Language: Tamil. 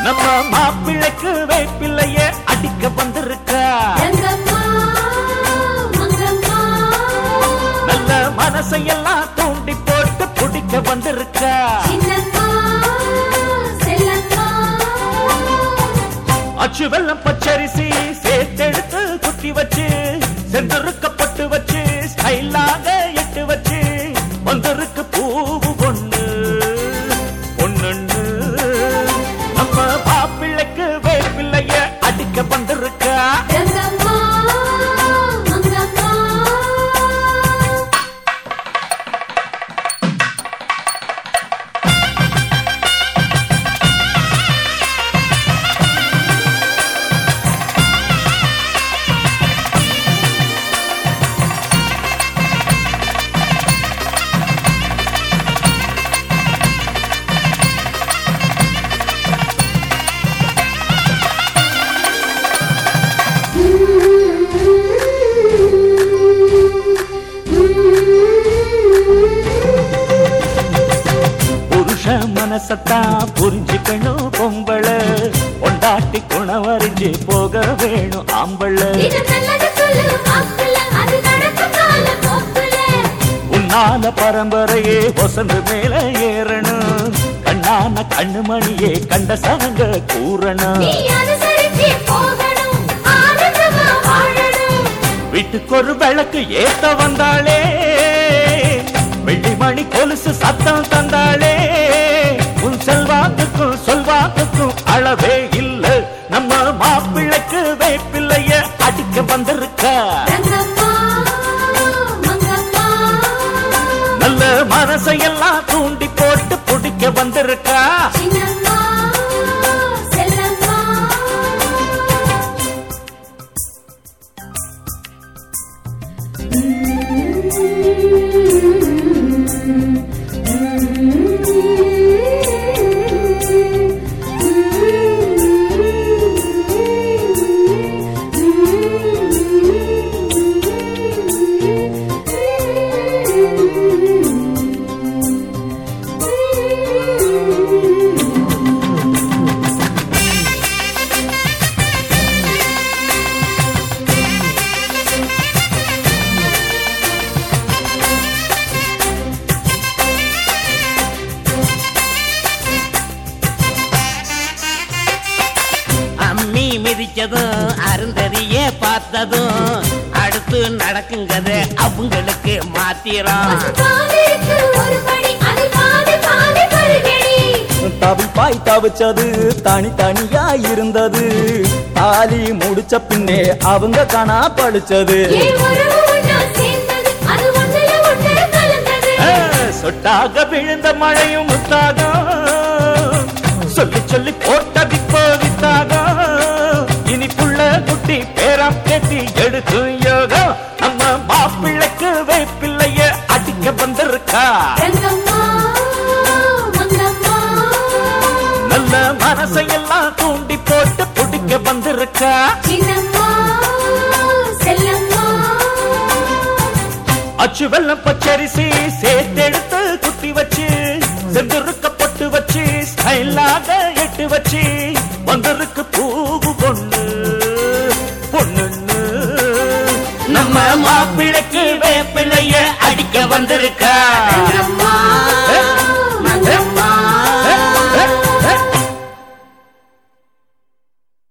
நம்ம மாப்பிள்ளைக்கு வேப்பிள்ளைய அடிக்க வந்திருக்கா ரங்கம்மா மங்கம்மா நல்ல மனசையெல்லாம் தூண்டி போட்டு பிடிக்க வந்திருக்கா சின்னம்மா செல்லம்மா அச்சு வெள்ளம் பச்சரிசி சேர்த்தெடுத்து குத்தி வச்சு செந்தருக்கப்பட்டு வச்சு ஸ்டைலாக எட்டு வச்சு வந்திருக்கு பூவு பொண்ணு பொண்ணுன்னு நம்ம மாப்பிள்ளைக்கு வேப்பிள்ளைய அடிக்க வந்திருக்கா ரங்கம்மா மங்கம்மா புருஷ மனசத்தான் புரிஞ்சுக்கணும் பொம்பளை பொண்டாட்டி குணவறிஞ்சு போக வேணும் ஆம்பளை இது நல்லது சொல்லு மாப்பிள்ள அது நடக்கும் கால போக்குல உன்னால பரம்பரையே வசந்து மேல ஏறணும் கண்ணான கண்ணுமணியே கண்ட சனங்க கூறணும் நீ அனுசரிச்சு போகணும் ஆனந்தமா வாழணும் வீட்டுக்கு ஒரு விளக்கு ஏத்த வந்தாளே வெள்ளிமணி கொலுசு சத்தம் தந்தாளே உன் செல்வாக்குக்கும் சொல்வாக்குக்கும் அளவே இல்ல நம்ம மாப்பிள்ளைக்கு வேப்பிள்ளைய அடிக்க வந்திருக்கா ரங்கம்மா மங்கம்மா நல்ல மனசையெல்லாம் தூண்டி போட்டு பிடிக்க வந்திருக்கா சின்னம்மா செல்லம்மா அம்மி மிதிச்சதும் அருந்ததிய பார்த்ததும் அடுத்து நடக்குங்கது அவங்களுக்கு மாத்திரம் பாலிருக்கு ஒரு படி அது பாதி பாதி பருகடி தவிப்பாய் தவிச்சது தனி தனியா இருந்தது தாலி முடிச்ச பின்னே அவங்க காணா படிச்சது ஏன் உறவு ஒண்ணா சேர்ந்தது அது ஒண்ணுல ஒண்ணு கலந்தது ஆ, சொட்டாக விழுந்த மழையும் முத்தாகம் சொல்லி சொல்லி போட்ட விப்போ வித்தாகம் இனிப்புள்ள குட்டி பேரம் கேட்டி எடுக்கும் யோகம் நம்ம மாப்பிள்ளைக்கு வேப்பிள்ளைய அடிக்க வந்திருக்கா ரங்கம்மா மங்கம்மா நல்ல மனசையெல்லாம் தூண்டி போட்டு பிடிக்க வந்திருக்கா சின்னம்மா செல்லம்மா அச்சு வெள்ளம் பச்சரிசி சேர்த்தெடுத்து குத்தி வச்சு செந்திருக்கப்பட்டு வச்சு ஸ்டைலாக எட்டு வச்சு வந்திருக்கு பூவு பொண்ணு பொண்ணுன்னு நம்ம மாப்பிள்ளைக்கு வேப்பிள்ளைய அடிக்க வந்திருக்கா ரங்கம்மா